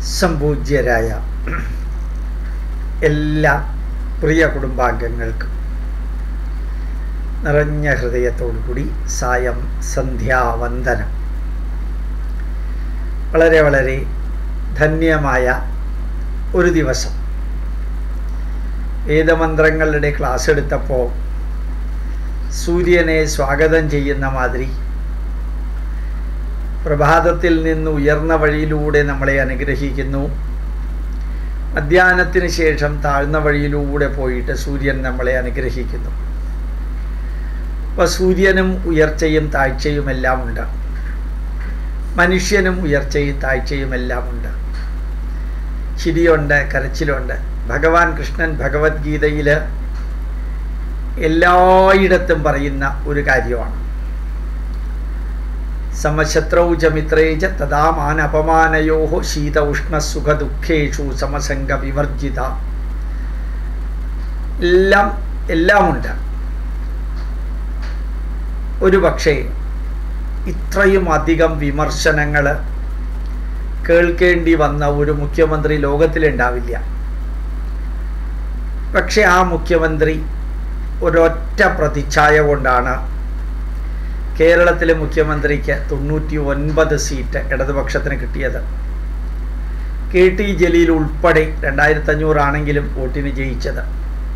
സംപൂജ്യരായ എല്ലാ പ്രിയ കുടുംബാംഗങ്ങൾക്കും നിറഞ്ഞ ഹൃദയത്തോടുകൂടി സായം സന്ധ്യാവന്ദനം വളരെ വളരെ ധന്യമായ ഒരു ദിവസം വേദമന്ത്രങ്ങളുടെ ക്ലാസ് എടുത്തപ്പോൾ സൂര്യനെ സ്വാഗതം ചെയ്യുന്ന മാതിരി പ്രഭാതത്തിൽ നിന്ന് ഉയർന്ന വഴിയിലൂടെ നമ്മളെ അനുഗ്രഹിക്കുന്നു മധ്യാഹ്നത്തിന് ശേഷം താഴ്ന്ന വഴിയിലൂടെ പോയിട്ട് സൂര്യൻ നമ്മളെ അനുഗ്രഹിക്കുന്നു അപ്പോൾ സൂര്യനും ഉയർച്ചയും താഴ്ചയും എല്ലാം ഉണ്ട് മനുഷ്യനും ഉയർച്ചയും താഴ്ചയും എല്ലാം ഉണ്ട് ചിരിയുണ്ട് കരച്ചിലുണ്ട് ഭഗവാൻ കൃഷ്ണൻ ഭഗവത്ഗീതയിൽ എല്ലായിടത്തും പറയുന്ന ഒരു കാര്യമാണ് സമശത്രൗ ച മിത്രേ ച തഥാ മാനപമാനയോ ശീത ഉഷ്ണ സുഖ ദുഃഖേഷു സമസംഗ വിവർജിത എല്ലാം എല്ലാമുണ്ട് ഒരു പക്ഷേ ഇത്രയും അധികം വിമർശനങ്ങൾ കേൾക്കേണ്ടി വന്ന ഒരു മുഖ്യമന്ത്രി ലോകത്തിലുണ്ടാവില്ല പക്ഷെ ആ മുഖ്യമന്ത്രി ഒരൊറ്റ പ്രതിച്ഛായ കൊണ്ടാണ് കേരളത്തിലെ മുഖ്യമന്ത്രിക്ക് തൊണ്ണൂറ്റി ഒൻപത് സീറ്റ് ഇടതുപക്ഷത്തിന് കിട്ടിയത് കെ ടി ജലീൽ ഉൾപ്പെടെ രണ്ടായിരത്തി അഞ്ഞൂറാണെങ്കിലും വോട്ടിന് ജയിച്ചത്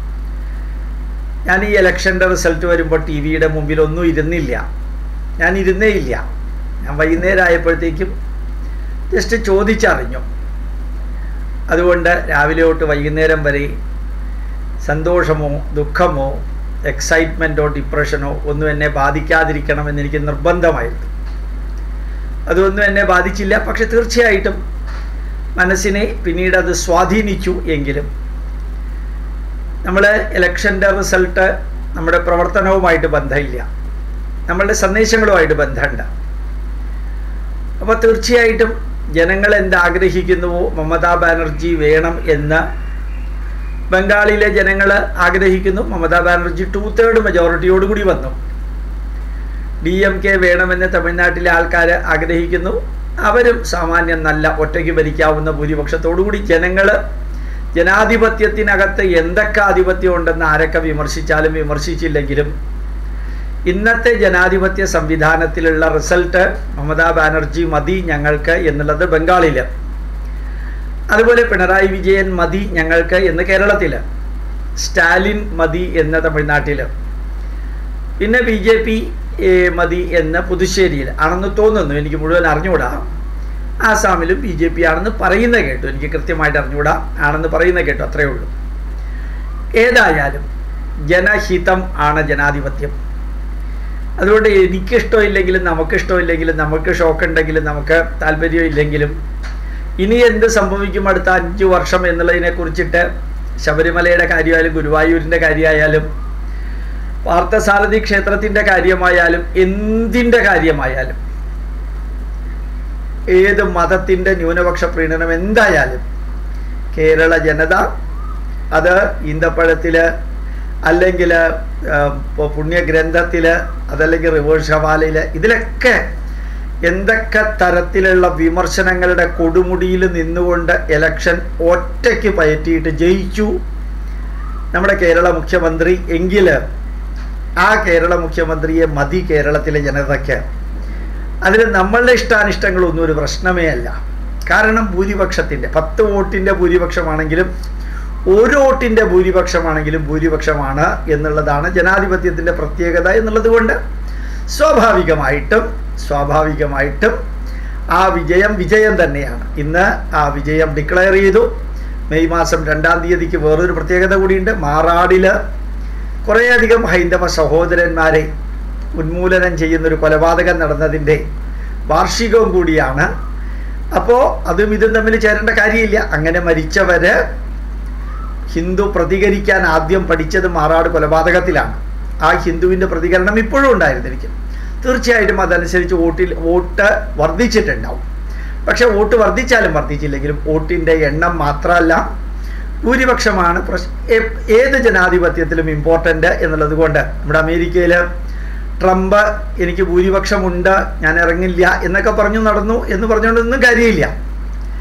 ഞാൻ ഈ ഇലക്ഷൻ്റെ റിസൾട്ട് വരുമ്പോൾ ടി വിയുടെ മുമ്പിൽ ഒന്നും ഇരുന്നില്ല ഞാൻ ഇരുന്നേ ഇല്ല ഞാൻ വൈകുന്നേരം ആയപ്പോഴത്തേക്കും ജസ്റ്റ് ചോദിച്ചറിഞ്ഞു അതുകൊണ്ട് രാവിലെ തൊട്ട് വൈകുന്നേരം വരെ സന്തോഷമോ ദുഃഖമോ എക്സൈറ്റ്മെൻറ്റോ ഡിപ്രഷനോ ഒന്നും എന്നെ ബാധിക്കാതിരിക്കണമെന്ന് എനിക്ക് നിർബന്ധമായിരുന്നു അതൊന്നും എന്നെ ബാധിച്ചില്ല പക്ഷെ തീർച്ചയായിട്ടും മനസ്സിനെ പിന്നീട് അത് സ്വാധീനിച്ചു എങ്കിലും നമ്മൾ ഇലക്ഷൻ്റെ റിസൾട്ട് നമ്മുടെ പ്രവർത്തനവുമായിട്ട് ബന്ധമില്ല നമ്മളുടെ സന്ദേശങ്ങളുമായിട്ട് ബന്ധമുണ്ട് അപ്പോൾ തീർച്ചയായിട്ടും ജനങ്ങൾ എന്താഗ്രഹിക്കുന്നുവോ മമതാ ബാനർജി വേണം എന്ന് ബംഗാളിലെ ജനങ്ങൾ ആഗ്രഹിക്കുന്നു മമതാ ബാനർജി ടു തേർഡ് മെജോറിറ്റിയോടുകൂടി വന്നു ഡി എം കെ വേണമെന്ന് തമിഴ്നാട്ടിലെ ആൾക്കാർ ആഗ്രഹിക്കുന്നു അവരും സാമാന്യം നല്ല ഒറ്റയ്ക്ക് ഭരിക്കാവുന്ന ഭൂരിപക്ഷത്തോടുകൂടി ജനങ്ങൾ ജനാധിപത്യത്തിനകത്ത് എന്തൊക്കെ ആധിപത്യം ഉണ്ടെന്ന് ആരൊക്കെ വിമർശിച്ചാലും വിമർശിച്ചില്ലെങ്കിലും ഇന്നത്തെ ജനാധിപത്യ സംവിധാനത്തിലുള്ള റിസൾട്ട് മമതാ ബാനർജി മതി ഞങ്ങൾക്ക് എന്നുള്ളത് ബംഗാളിൽ അതുപോലെ പിണറായി വിജയൻ മതി ഞങ്ങൾക്ക് എന്ന് കേരളത്തിൽ സ്റ്റാലിൻ മതി എന്ന് തമിഴ്നാട്ടിൽ പിന്നെ ബി ജെ പി മതി എന്ന് പുതുശ്ശേരിയിൽ ആണെന്ന് തോന്നുന്നു എനിക്ക് മുഴുവൻ അറിഞ്ഞുകൂടാ ആസാമിലും ബി ജെ പി ആണെന്ന് പറയുന്ന കേട്ടു എനിക്ക് കൃത്യമായിട്ട് അറിഞ്ഞുകൂടാ ആണെന്ന് പറയുന്ന കേട്ടു അത്രയേ ഉള്ളൂ ഏതായാലും ജനഹിതം ആണ് ജനാധിപത്യം അതുകൊണ്ട് എനിക്കിഷ്ടമില്ലെങ്കിലും നമുക്കിഷ്ടമില്ലെങ്കിലും നമുക്ക് ഷോക്ക് ഉണ്ടെങ്കിലും നമുക്ക് താല്പര്യമില്ലെങ്കിലും ഇനി എന്ത് സംഭവിക്കും അടുത്ത അഞ്ച് വർഷം എന്നുള്ളതിനെ കുറിച്ചിട്ട് ശബരിമലയുടെ കാര്യമായാലും ഗുരുവായൂരിൻ്റെ കാര്യമായാലും പാർത്ഥസാരഥി ക്ഷേത്രത്തിൻ്റെ കാര്യമായാലും എന്തിൻ്റെ കാര്യമായാലും ഏത് മതത്തിൻ്റെ ന്യൂനപക്ഷ പ്രീണനം എന്തായാലും കേരള ജനത അത് ഈന്തപ്പഴത്തിൽ അല്ലെങ്കിൽ പുണ്യഗ്രന്ഥത്തിൽ അതല്ലെങ്കിൽ റിവേഴ്സ് ഹവാലയിൽ ഇതിലൊക്കെ എന്തൊക്കെ തരത്തിലുള്ള വിമർശനങ്ങളുടെ കൊടുമുടിയിൽ നിന്നുകൊണ്ട് ഇലക്ഷൻ ഒറ്റയ്ക്ക് പയറ്റിയിട്ട് ജയിച്ചു നമ്മുടെ കേരള മുഖ്യമന്ത്രി എങ്കിൽ ആ കേരള മുഖ്യമന്ത്രിയെ മതി കേരളത്തിലെ ജനതയ്ക്ക് അതിൽ നമ്മളുടെ ഇഷ്ടാനിഷ്ടങ്ങളൊന്നും ഒരു പ്രശ്നമേ അല്ല കാരണം ഭൂരിപക്ഷത്തിൻ്റെ പത്ത് വോട്ടിൻ്റെ ഭൂരിപക്ഷമാണെങ്കിലും ഒരു വോട്ടിൻ്റെ ഭൂരിപക്ഷമാണെങ്കിലും ഭൂരിപക്ഷമാണ് എന്നുള്ളതാണ് ജനാധിപത്യത്തിൻ്റെ പ്രത്യേകത എന്നുള്ളത് കൊണ്ട് സ്വാഭാവികമായിട്ടും സ്വാഭാവികമായിട്ടും ആ വിജയം വിജയം തന്നെയാണ് ഇന്ന് ആ വിജയം ഡിക്ലെയർ ചെയ്തു മെയ് മാസം രണ്ടാം തീയതിക്ക് വേറൊരു പ്രത്യേകത കൂടിയുണ്ട് മാറാടിൽ കുറേയധികം ഹൈന്ദവ സഹോദരന്മാരെ ഉന്മൂലനം ചെയ്യുന്നൊരു കൊലപാതകം നടന്നതിൻ്റെ വാർഷികവും കൂടിയാണ് അപ്പോൾ അതും ഇതും തമ്മിൽ ചേരേണ്ട കാര്യമില്ല അങ്ങനെ മരിച്ചവർ ഹിന്ദു പ്രതികരിക്കാൻ ആദ്യം പഠിച്ചത് മാറാട് കൊലപാതകത്തിലാണ് ആ ഹിന്ദുവിൻ്റെ പ്രതികരണം ഇപ്പോഴും ഉണ്ടായിരുന്നിരിക്കും തീർച്ചയായിട്ടും അതനുസരിച്ച് വോട്ടിൽ വോട്ട് വർദ്ധിച്ചിട്ടുണ്ടാവും പക്ഷെ വോട്ട് വർദ്ധിച്ചാലും വർദ്ധിച്ചില്ലെങ്കിലും വോട്ടിൻ്റെ എണ്ണം മാത്രമല്ല ഭൂരിപക്ഷമാണ് പ്രശ് ഏത് ജനാധിപത്യത്തിലും ഇമ്പോർട്ടൻ്റ് എന്നുള്ളത് കൊണ്ട് നമ്മുടെ അമേരിക്കയിൽ ട്രംപ് എനിക്ക് ഭൂരിപക്ഷമുണ്ട് ഞാൻ ഇറങ്ങില്ല എന്നൊക്കെ പറഞ്ഞു നടന്നു എന്ന് പറഞ്ഞുകൊണ്ടൊന്നും കാര്യമില്ല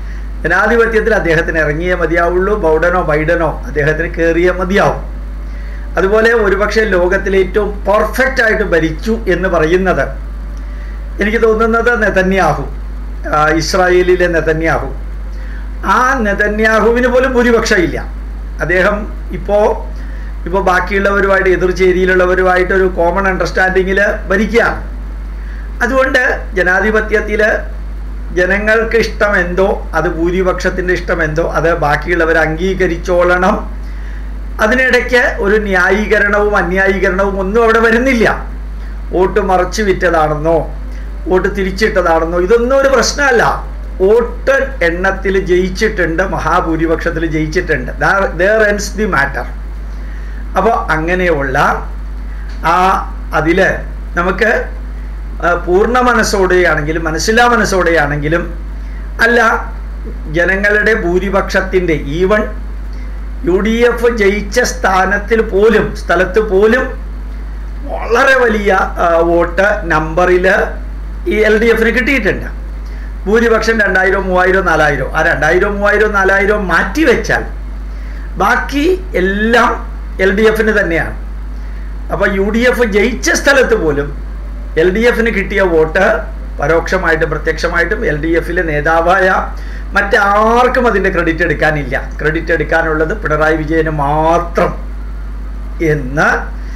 ജനാധിപത്യത്തിൽ അദ്ദേഹത്തിന് ഇറങ്ങിയേ മതിയാവുള്ളൂ ബൗഡനോ ബൈഡനോ അദ്ദേഹത്തിന് കയറിയേ മതിയാവും അതുപോലെ ഒരുപക്ഷെ ലോകത്തിലെ ഏറ്റവും പെർഫെക്റ്റ് ആയിട്ട് ഭരിച്ചു എന്ന് പറയുന്നത് എനിക്ക് തോന്നുന്നത് നെതന്യാഹു ആ, ഇസ്രായേലിലെ നെതന്യാഹു ആ നെതന്യാഹുവിന് പോലും ഭൂരിപക്ഷം ഇല്ല അദ്ദേഹം ഇപ്പോൾ ഇപ്പോൾ ബാക്കിയുള്ളവരുമായിട്ട് എതിർചേരിയിലുള്ളവരുമായിട്ടൊരു കോമൺ അണ്ടർസ്റ്റാൻഡിങ്ങിൽ ഭരിക്കുകയാണ് അതുകൊണ്ട് ജനാധിപത്യത്തിൽ ജനങ്ങൾക്ക് ഇഷ്ടം എന്തോ അത് ഭൂരിപക്ഷത്തിൻ്റെ ഇഷ്ടം എന്തോ അത് ബാക്കിയുള്ളവർ അംഗീകരിച്ചോളണം അതിനിടയ്ക്ക് ഒരു ന്യായീകരണവും അന്യായീകരണവും ഒന്നും അവിടെ വരുന്നില്ല വോട്ട് മറച്ചു വിറ്റതാണെന്നോ വോട്ട് തിരിച്ചിട്ടതാണെന്നോ ഇതൊന്നും ഒരു പ്രശ്നമല്ല വോട്ട് എണ്ണത്തിൽ ജയിച്ചിട്ടുണ്ട് മഹാഭൂരിപക്ഷത്തിൽ ജയിച്ചിട്ടുണ്ട് ദർ എൻസ് ദി മാറ്റർ അപ്പോൾ അങ്ങനെയുള്ള ആ അതിൽ നമുക്ക് ആ, പൂർണ്ണ മനസ്സോടെയാണെങ്കിലും മനസ്സിലാ മനസ്സോടെയാണെങ്കിലും അല്ല ജനങ്ങളുടെ ഭൂരിപക്ഷത്തിൻ്റെ ഈവൺ യു ഡി എഫ് ജയിച്ച സ്ഥാനത്തിൽ പോലും സ്ഥലത്ത് പോലും വളരെ വലിയ ആ, വോട്ട് നമ്പറിൽ ഈ എൽ ഡി എഫിന് കിട്ടിയിട്ടുണ്ട് ഭൂരിപക്ഷം രണ്ടായിരം മൂവായിരം നാലായിരം ആ രണ്ടായിരം മൂവായിരം നാലായിരം മാറ്റി വെച്ചാൽ ബാക്കി എല്ലാം എൽ ഡി എഫിന് തന്നെയാണ് അപ്പോൾ യു ഡി എഫ് ജയിച്ച സ്ഥലത്ത് പോലും എൽ ഡി എഫിന് കിട്ടിയ വോട്ട് പരോക്ഷമായിട്ടും പ്രത്യക്ഷമായിട്ടും എൽ ഡി എഫിലെ നേതാവായ മറ്റാർക്കും അതിൻ്റെ ക്രെഡിറ്റ് എടുക്കാനില്ല ക്രെഡിറ്റ് എടുക്കാനുള്ളത് പിണറായി വിജയന് മാത്രം എന്ന്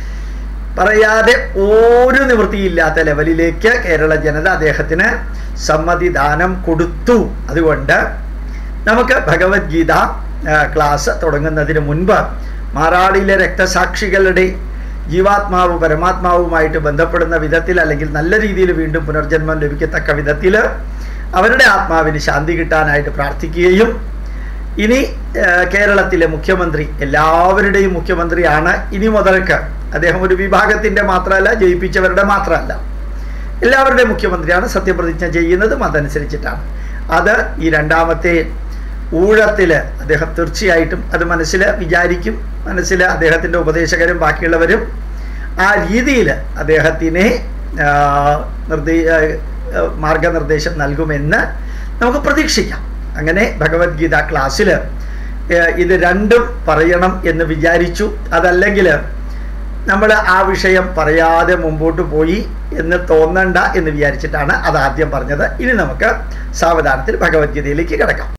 പറയാതെ ഒരു നിവൃത്തിയില്ലാത്ത ലെവലിലേക്ക് കേരള ജനത അദ്ദേഹത്തിന് സമ്മതിദാനം കൊടുത്തു അതുകൊണ്ട് നമുക്ക് ഭഗവത്ഗീത ആ, ക്ലാസ് തുടങ്ങുന്നതിന് മുൻപ് മാറാടിയിലെ രക്തസാക്ഷികളുടെ ജീവാത്മാവ് പരമാത്മാവുമായിട്ട് ബന്ധപ്പെടുന്ന വിധത്തിൽ അല്ലെങ്കിൽ നല്ല രീതിയിൽ വീണ്ടും പുനർജന്മം ലഭിക്കത്തക്ക വിധത്തിൽ അവരുടെ ആത്മാവിന് ശാന്തി കിട്ടാനായിട്ട് പ്രാർത്ഥിക്കുകയും ഇനി ആ, കേരളത്തിലെ മുഖ്യമന്ത്രി എല്ലാവരുടെയും മുഖ്യമന്ത്രിയാണ് ഇനി മുതൽക്ക് അദ്ദേഹം ഒരു വിഭാഗത്തിൻ്റെ മാത്രമല്ല ജയിപ്പിച്ചവരുടെ മാത്രമല്ല എല്ലാവരുടെയും മുഖ്യമന്ത്രിയാണ് സത്യപ്രതിജ്ഞ ചെയ്യുന്നതും അതനുസരിച്ചിട്ടാണ് അത് ഈ രണ്ടാമത്തെ ഊഴത്തിൽ അദ്ദേഹം തീർച്ചയായിട്ടും അത് മനസ്സിൽ വിചാരിക്കും മനസ്സിൽ അദ്ദേഹത്തിൻ്റെ ഉപദേശകരും ബാക്കിയുള്ളവരും ആ രീതിയിൽ അദ്ദേഹത്തിനെ ആ, നിർദ്ദേ ആ, മാർഗനിർദ്ദേശം നൽകുമെന്ന് നമുക്ക് പ്രതീക്ഷിക്കാം അങ്ങനെ ഭഗവത്ഗീത ക്ലാസ്സിൽ ഇത് രണ്ടും പറയണം എന്ന് വിചാരിച്ചു അതല്ലെങ്കിൽ നമ്മൾ ആ വിഷയം പറയാതെ മുമ്പോട്ട് പോയി എന്ന് തോന്നണ്ട എന്ന് വിചാരിച്ചിട്ടാണ് അത് ആദ്യം പറഞ്ഞത് ഇനി നമുക്ക് സാവധാനത്തിൽ ഭഗവത്ഗീതയിലേക്ക് കിടക്കാം